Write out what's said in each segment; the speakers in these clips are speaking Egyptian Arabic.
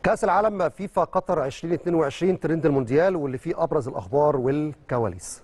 كأس العالم فيفا قطر 2022 ترند المونديال واللي فيه أبرز الأخبار والكواليس.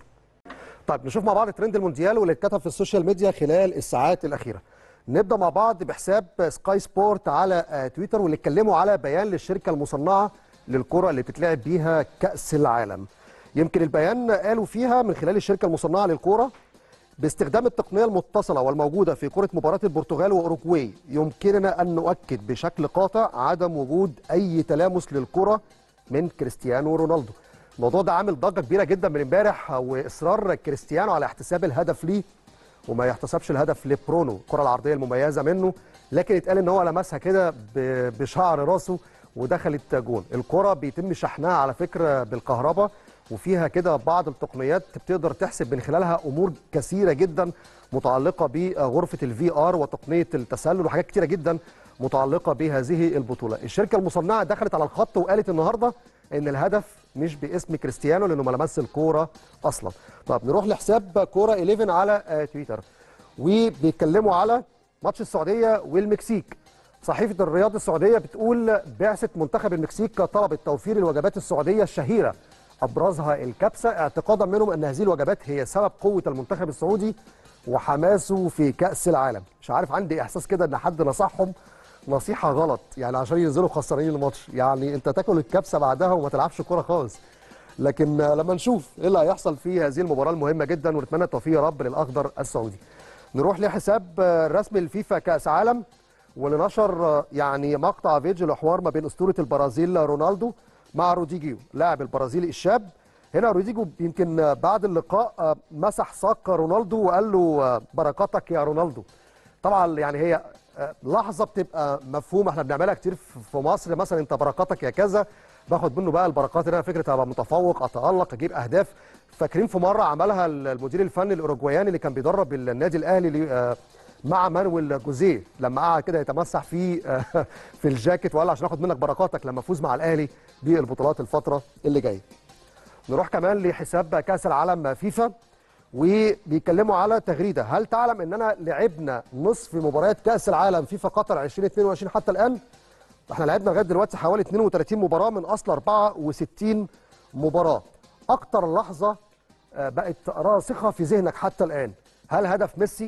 طيب نشوف مع بعض ترند المونديال واللي اتكتب في السوشيال ميديا خلال الساعات الأخيرة. نبدأ مع بعض بحساب سكاي سبورت على تويتر واللي اتكلموا على بيان للشركة المصنعة للكرة اللي بتتلعب بيها كأس العالم. يمكن البيان قالوا فيها من خلال الشركة المصنعة للكرة باستخدام التقنية المتصلة والموجودة في كرة مباراة البرتغال وأوروغواي يمكننا أن نؤكد بشكل قاطع عدم وجود أي تلامس للكرة من كريستيانو رونالدو الموضوع ده عامل ضجة كبيرة جدا من امبارح وإصرار كريستيانو على احتساب الهدف ليه وما يحتسبش الهدف لبرونو الكرة العرضية المميزة منه لكن اتقال ان هو لمسها كده بشعر راسه ودخلت جون الكرة بيتم شحنها على فكرة بالكهرباء وفيها كده بعض التقنيات بتقدر تحسب من خلالها امور كثيره جدا متعلقه بغرفه الفي ار وتقنيه التسلل وحاجات كتيره جدا متعلقه بهذه البطوله الشركه المصنعه دخلت على الخط وقالت النهارده ان الهدف مش باسم كريستيانو لانه ما لمس الكوره اصلا طب نروح لحساب كوره 11 على تويتر وبيتكلموا على ماتش السعوديه والمكسيك صحيفه الرياض السعوديه بتقول بعثه منتخب المكسيك طلبت توفير الوجبات السعوديه الشهيره ابرزها الكبسه اعتقادا منهم ان هذه الوجبات هي سبب قوه المنتخب السعودي وحماسه في كاس العالم مش عارف عندي احساس كده ان حد نصحهم نصيحه غلط يعني عشان ينزلوا خسرانين الماتش يعني انت تاكل الكبسه بعدها وما تلعبش كوره خالص لكن لما نشوف ايه اللي هيحصل في هذه المباراه المهمه جدا ونتمنى التوفيق يا رب للاخضر السعودي نروح لحساب رسمي الفيفا كاس عالم واللي نشر يعني مقطع فيديو لحوار ما بين اسطوره البرازيل رونالدو مع روديجيو لاعب البرازيلي الشاب هنا روديجيو يمكن بعد اللقاء مسح ساق رونالدو وقال له بركاتك يا رونالدو طبعا يعني هي لحظه بتبقى مفهومه احنا بنعملها كتير في مصر مثلا انت بركاتك يا كذا باخد منه بقى البركات هنا فكره ابقى متفوق اتالق اجيب اهداف فاكرين في مره عملها المدير الفني الاوروجواياني اللي كان بيدرب النادي الاهلي مع مانويل جوزيه لما قعد كده يتمسح في في الجاكيت وقال عشان اخد منك بركاتك لما افوز مع الاهلي بالبطولات الفتره اللي جايه. نروح كمان لحساب كاس العالم فيفا وبيتكلموا على تغريده هل تعلم اننا لعبنا نصف مباريات كاس العالم فيفا قطر 2022 حتى الان؟ احنا لعبنا لغايه دلوقتي حوالي 32 مباراه من اصل 64 مباراه. اكتر لحظه بقت راسخه في ذهنك حتى الان هل هدف ميسي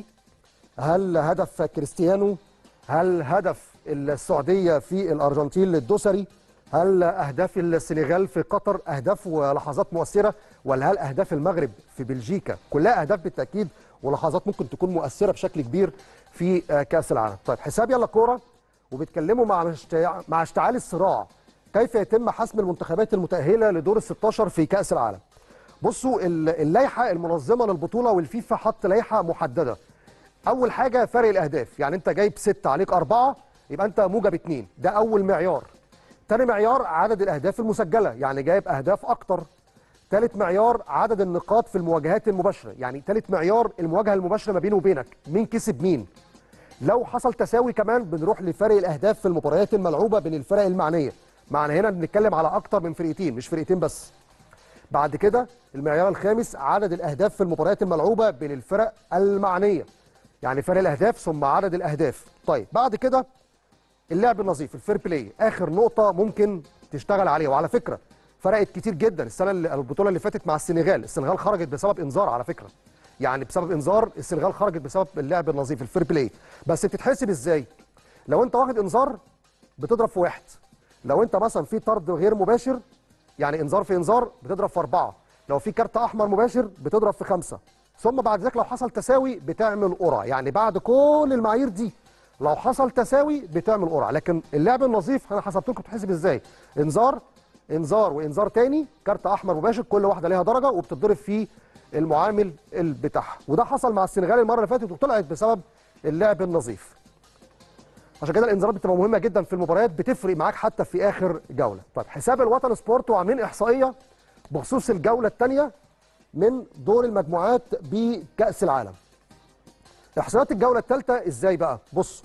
هل هدف كريستيانو هل هدف السعوديه في الارجنتين للدوسري هل اهداف السنغال في قطر اهداف ولحظات مؤثره ولا هل اهداف المغرب في بلجيكا كلها اهداف بالتاكيد ولحظات ممكن تكون مؤثره بشكل كبير في كاس العالم طيب حساب يلا كوره وبيتكلموا مع مع اشتعال الصراع كيف يتم حسم المنتخبات المتاهله لدور ال 16 في كاس العالم بصوا اللائحه المنظمه للبطوله والفيفا حط لائحه محدده اول حاجه فرق الاهداف يعني انت جايب ستة عليك أربعة يبقى انت موجب اتنين ده اول معيار تاني معيار عدد الاهداف المسجله يعني جايب اهداف اكتر تالت معيار عدد النقاط في المواجهات المباشره يعني تالت معيار المواجهه المباشره ما بينه وبينك مين كسب مين لو حصل تساوي كمان بنروح لفرق الاهداف في المباريات الملعوبه بين الفرق المعنيه معنى هنا بنتكلم على اكتر من فرقتين مش فرقتين بس بعد كده المعيار الخامس عدد الاهداف في المباريات الملعوبه بين الفرق المعنيه يعني فرق الاهداف ثم عدد الاهداف طيب بعد كده اللعب النظيف الفير بلاي اخر نقطه ممكن تشتغل عليها وعلى فكره فرقت كتير جدا السنه اللي البطوله اللي فاتت مع السنغال السنغال خرجت بسبب انذار على فكره يعني بسبب انذار السنغال خرجت بسبب اللعب النظيف الفير بلاي بس بتتحسب ازاي لو انت واخد انذار بتضرب في واحد لو انت مثلا في طرد غير مباشر يعني انذار في انذار بتضرب في اربعه لو في كارت احمر مباشر بتضرب في خمسه ثم بعد ذلك لو حصل تساوي بتعمل قرعه يعني بعد كل المعايير دي لو حصل تساوي بتعمل قرعه لكن اللعب النظيف انا حسبت لكم بتحسب ازاي انذار انذار وانذار تاني كارت احمر مباشر كل واحده ليها درجه وبتتضرب في المعامل بتاعها وده حصل مع السنغال المره اللي فاتت وطلعت بسبب اللعب النظيف عشان كده الانذارات بتبقى مهمه جدا في المباريات بتفرق معاك حتى في اخر جوله طيب حساب الوطن سبورت وعاملين احصائيه بخصوص الجوله الثانيه من دور المجموعات بكأس العالم. احصائيات الجوله الثالثه ازاي بقى؟ بص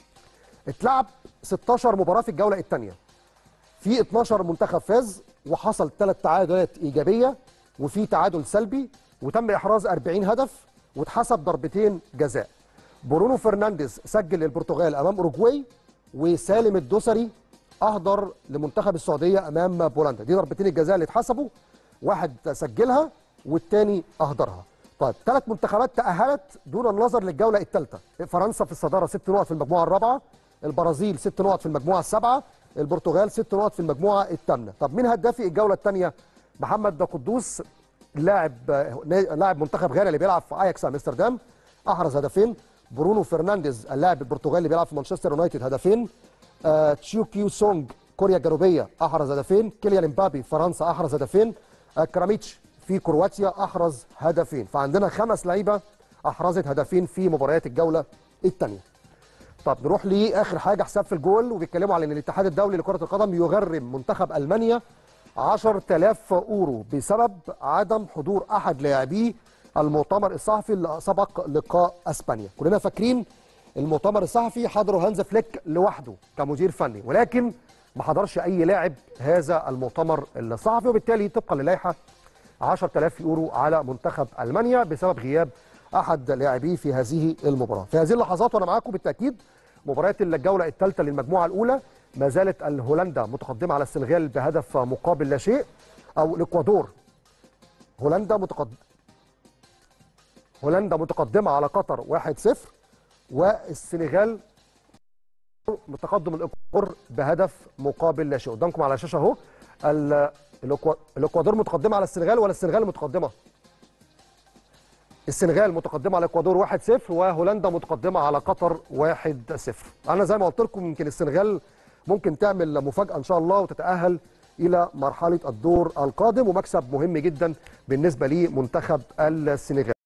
اتلعب 16 مباراه في الجوله الثانيه. في 12 منتخب فاز وحصل ثلاث تعادلات ايجابيه وفي تعادل سلبي وتم احراز 40 هدف واتحسب ضربتين جزاء. برونو فرنانديز سجل للبرتغال امام اوروجواي وسالم الدوسري اهدر لمنتخب السعوديه امام بولندا دي ضربتين الجزاء اللي اتحسبوا واحد سجلها والتاني اهدرها طيب ثلاث منتخبات تاهلت دون النظر للجوله الثالثه فرنسا في الصداره ست نقط في المجموعه الرابعه البرازيل ست نقط في المجموعه السابعه البرتغال ست نقط في المجموعه الثامنه طب مين هدافي الجوله الثانيه محمد قدوس لاعب لاعب منتخب غانا اللي بيلعب في اياكس امستردام احرز هدفين برونو فرنانديز اللاعب البرتغالي اللي بيلعب في مانشستر يونايتد هدفين آه تشيو كيو سونج كوريا الجنوبيه احرز هدفين كيليان امبابي فرنسا احرز هدفين آه كراميتش في كرواتيا احرز هدفين فعندنا خمس لعيبه احرزت هدفين في مباريات الجوله الثانيه طب نروح لاخر حاجه حساب في الجول وبيتكلموا على ان الاتحاد الدولي لكره القدم يغرم منتخب المانيا 10000 اورو بسبب عدم حضور احد لاعبيه المؤتمر الصحفي اللي سبق لقاء اسبانيا كلنا فاكرين المؤتمر الصحفي حضره هانز فليك لوحده كمدير فني ولكن ما حضرش اي لاعب هذا المؤتمر الصحفي وبالتالي طبقا للائحه 10000 يورو على منتخب المانيا بسبب غياب احد لاعبيه في هذه المباراه في هذه اللحظات وانا معاكم بالتاكيد مباريات الجوله الثالثه للمجموعه الاولى ما زالت الهولندا متقدمه على السنغال بهدف مقابل لا شيء او الاكوادور هولندا متقدم هولندا متقدمه على قطر 1-0 والسنغال متقدم الاكوادور بهدف مقابل لا شيء قدامكم على الشاشه اهو الاكوادور متقدمه على السنغال ولا السنغال متقدمه السنغال متقدمه على الاكوادور 1-0 وهولندا متقدمه على قطر 1-0 انا زي ما قلت لكم يمكن السنغال ممكن تعمل مفاجاه ان شاء الله وتتاهل الى مرحله الدور القادم ومكسب مهم جدا بالنسبه لمنتخب السنغال